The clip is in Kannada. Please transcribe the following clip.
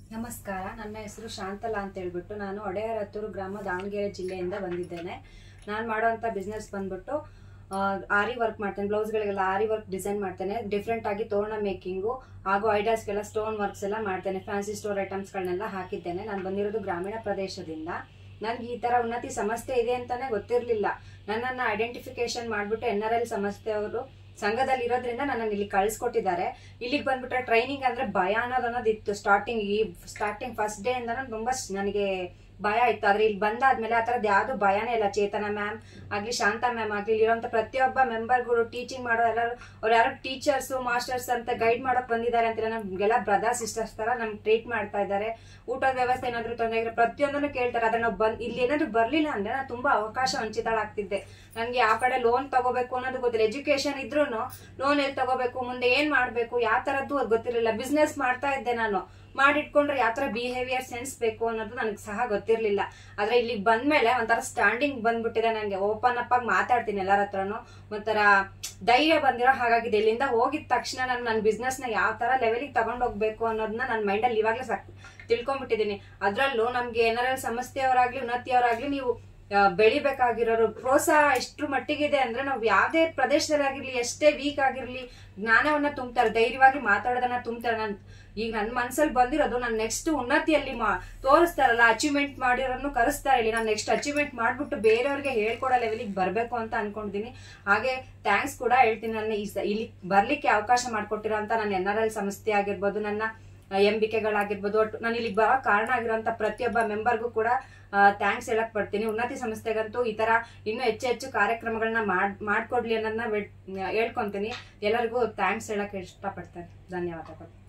ನಮಸ್ಕಾರ ನನ್ನ ಹೆಸರು ಶಾಂತಲಾ ಅಂತ ಹೇಳ್ಬಿಟ್ಟು ನಾನು ಒಡೆಯರ್ ಹತ್ತೂರು ಗ್ರಾಮ ದಾವಣಗೆರೆ ಜಿಲ್ಲೆಯಿಂದ ಬಂದಿದ್ದೇನೆ ನಾನು ಮಾಡುವಂಥ ಬಿಸ್ನೆಸ್ ಬಂದ್ಬಿಟ್ಟು ಆ, ಆರಿ ವರ್ಕ್ ಮಾಡ್ತೇನೆ ಬ್ಲೌಸ್ಗಳಿಗೆಲ್ಲ ಆರಿ ವರ್ಕ್ ಡಿಸೈನ್ ಮಾಡ್ತೇನೆ ಡಿಫ್ರೆಂಟ್ ಆಗಿ ತೋರಣ ಮೇಕಿಂಗು ಹಾಗೂ ಐಡಾಸ್ಗೆಲ್ಲ ಸ್ಟೋನ್ ವರ್ಕ್ಸ್ ಎಲ್ಲ ಮಾಡ್ತೇನೆ ಫ್ಯಾನ್ಸಿ ಸ್ಟೋರ್ ಐಟಮ್ಸ್ಗಳನ್ನೆಲ್ಲ ಹಾಕಿದ್ದೇನೆ ನಾನು ಬಂದಿರೋದು ಗ್ರಾಮೀಣ ಪ್ರದೇಶದಿಂದ ನನಗೆ ಈ ಥರ ಉನ್ನತಿ ಸಂಸ್ಥೆ ಇದೆ ಅಂತಾನೆ ಗೊತ್ತಿರಲಿಲ್ಲ ನನ್ನನ್ನು ಐಡೆಂಟಿಫಿಕೇಶನ್ ಮಾಡಿಬಿಟ್ಟು ಎನ್ ಆರ್ ಎಲ್ ಸಂಸ್ಥೆಯವರು ಸಂಘದಲ್ಲಿ ಇರೋದ್ರಿಂದ ನನ್ನನ್ನು ಇಲ್ಲಿ ಕಳಿಸ್ಕೊಟ್ಟಿದ್ದಾರೆ ಇಲ್ಲಿಗೆ ಬಂದ್ಬಿಟ್ರೆ ಟ್ರೈನಿಂಗ್ ಅಂದ್ರೆ ಭಯ ಅನ್ನೋದು ಅನ್ನೋದು ಇತ್ತು ಸ್ಟಾರ್ಟಿಂಗ್ ಈ ಸ್ಟಾರ್ಟಿಂಗ್ ಫಸ್ಟ್ ಡೇ ಇಂದ ತುಂಬಾ ಸ್- ನನಗೆ ಭಯ ಇತ್ತು ಆದ್ರೆ ಇಲ್ಲಿ ಬಂದಾದ್ಮೇಲೆ ಆ ಥರದ್ದು ಯಾವ್ದು ಭಯನೇ ಇಲ್ಲ ಚೇತನ ಮ್ಯಾಮ್ ಆಗ್ಲಿ ಶಾಂತ ಮ್ಯಾಮ್ ಆಗ್ಲಿ ಇಲ್ಲಿರುವಂತ ಪ್ರತಿಯೊಬ್ಬ ಮೆಂಬರ್ಗಳು ಟೀಚಿಂಗ್ ಮಾಡೋ ಎಲ್ಲರೂ ಅವ್ರು ಯಾರು ಟೀಚರ್ಸ್ ಮಾಸ್ಟರ್ಸ್ ಅಂತ ಗೈಡ್ ಮಾಡಕ್ ಬಂದಿದ್ದಾರೆ ಅಂತ ನಮ್ಗೆಲ್ಲ ಬ್ರದರ್ ಸಿಸ್ಟರ್ಸ್ ತರ ನಮ್ಗೆ ಟ್ರೀಟ್ ಮಾಡ್ತಾ ಇದ್ದಾರೆ ಊಟದ ವ್ಯವಸ್ಥೆ ಏನಾದ್ರು ತೊಂದರೆ ಇದ್ರೆ ಪ್ರತಿಯೊಂದನ್ನು ಕೇಳ್ತಾರೆ ಅದ್ರ ನಾವು ಬಂದ್ ಇಲ್ಲಿ ಏನಾದ್ರು ಬರ್ಲಿಲ್ಲ ಅಂದ್ರೆ ನಾನು ತುಂಬಾ ಅವಕಾಶ ವಂಚಿತಳಾಗ್ತಿದ್ದೆ ನನ್ಗೆ ಯಾವ ಕಡೆ ಲೋನ್ ತಗೋಬೇಕು ಅನ್ನೋದು ಗೊತ್ತಿಲ್ಲ ಎಜುಕೇಶನ್ ಇದ್ರು ಲೋನ್ ಎಲ್ಲಿ ತಗೋಬೇಕು ಮುಂದೆ ಏನ್ ಮಾಡ್ಬೇಕು ಯಾವ ತರದ್ದು ಅದು ಗೊತ್ತಿರಲಿಲ್ಲ ಬಿಸ್ನೆಸ್ ಮಾಡ್ತಾ ಇದ್ದೆ ನಾನು ಮಾಡಿಟ್ಕೊಂಡ್ರೆ ಯಾವ ತರ ಬಿಹೇವಿಯರ್ ಸೆನ್ಸ್ ಬೇಕು ಅನ್ನೋದು ನನಗೆ ಸಹ ಗೊತ್ತಿರ್ಲಿಲ್ಲ ಆದ್ರೆ ಇಲ್ಲಿಗೆ ಬಂದ್ಮೇಲೆ ಒಂಥರ ಸ್ಟ್ಯಾಂಡಿಂಗ್ ಬಂದ್ಬಿಟ್ಟಿದೆ ನನಗೆ ಓಪನ್ ಅಪ್ ಆಗಿ ಮಾತಾಡ್ತೀನಿ ಎಲ್ಲರ ಹತ್ರನು ಒಂಥರ ಧೈರ್ಯ ಬಂದಿರೋ ಹಾಗಾಗಿದೆ ಇಲ್ಲಿಂದ ಹೋಗಿದ ತಕ್ಷಣ ನಾನು ನನ್ನ ಬಿಸ್ನೆಸ್ ನ ಯಾವ ತರ ಲೆವೆಲಿಗೆ ತಗೊಂಡ್ ಹೋಗ್ಬೇಕು ಅನ್ನೋದನ್ನ ನನ್ನ ಮೈಂಡಲ್ಲಿ ಇವಾಗಲೇ ಸಾಕು ತಿಳ್ಕೊಂಡ್ಬಿಟ್ಟಿದ್ದೀನಿ ಅದ್ರಲ್ಲೂ ನಮ್ಗೆ ಏನಾರ ಸಂಸ್ಥೆಯವರಾಗ್ಲಿ ಉನ್ನತಿಯವರಾಗ್ಲಿ ನೀವು ಆ, ಬೆಳಿಬೇಕಾಗಿರೋರು ಪ್ರೋತ್ಸಾಹ ಎಷ್ಟ್ರ ಮಟ್ಟಿಗಿದೆ ಅಂದ್ರೆ ನಾವು ಯಾವ್ದೇ ಪ್ರದೇಶದಲ್ಲಾಗಿರ್ಲಿ ಎಷ್ಟೇ ವೀಕ್ ಆಗಿರ್ಲಿ ಜ್ಞಾನವನ್ನ ತುಂಬ್ತಾರೆ ಧೈರ್ಯವಾಗಿ ಮಾತಾಡೋದನ್ನ ತುಂಬ್ತಾರೆ ನನ್ ಈಗ ನನ್ನ ಮನ್ಸಲ್ಲಿ ಬಂದಿರೋದು ನಾನು ನೆಕ್ಸ್ಟ್ ಉನ್ನತಿಯಲ್ಲಿ ಮಾ ತೋರಿಸ್ತಾರಲ್ಲ ಅಚೀವ್ಮೆಂಟ್ ಮಾಡಿರೋನು ಕರೆಸ್ತಾರೆ ಇಲ್ಲಿ ನಾನು ನೆಕ್ಸ್ಟ್ ಅಚೀವ್ಮೆಂಟ್ ಮಾಡ್ಬಿಟ್ಟು ಬೇರೆಯವ್ರಿಗೆ ಹೇಳ್ಕೊಡೋ ಲೆವೆಲಿಗೆ ಬರಬೇಕು ಅಂತ ಅನ್ಕೊಂಡಿದ್ದೀನಿ ಹಾಗೆ ಥ್ಯಾಂಕ್ಸ್ ಕೂಡ ಹೇಳ್ತೀನಿ ನನ್ನ ಈ ಸ- ಇಲ್ಲಿ ಬರ್ಲಿಕ್ಕೆ ಅವಕಾಶ ಮಾಡಿಕೊಟ್ಟಿರೋ ಅಂತ ನನ್ನ ಎನ್ ಆರ್ ಎಲ್ ಸಂಸ್ಥೆ ಆಗಿರ್ಬೋದು ನನ್ನ ಎಂಬಿಕೆಗಳಾಗಿರ್ಬೋದು ಒಟ್ಟು ನಾನು ಇಲ್ಲಿಗೆ ಬರೋ ಕಾರಣ ಆಗಿರುವಂತ ಪ್ರತಿಯೊಬ್ಬ ಮೆಂಬರ್ಗೂ ಕೂಡ ಥ್ಯಾಂಕ್ಸ್ ಹೇಳಕ್ ಪಡ್ತೀನಿ ಉನ್ನತಿ ಸಂಸ್ಥೆಗಂತೂ ಈ ತರ ಇನ್ನೂ ಹೆಚ್ಚು ಹೆಚ್ಚು ಕಾರ್ಯಕ್ರಮಗಳನ್ನ ಮಾಡ್ ಮಾಡ್ಕೊಡ್ಲಿ ಅನ್ನೋದನ್ನ ಹೇಳ್ಕೊಂತೀನಿ ಎಲ್ಲರಿಗೂ ಥ್ಯಾಂಕ್ಸ್ ಹೇಳಕ್ ಇಷ್ಟಪಡ್ತೇನೆ ಧನ್ಯವಾದಗಳು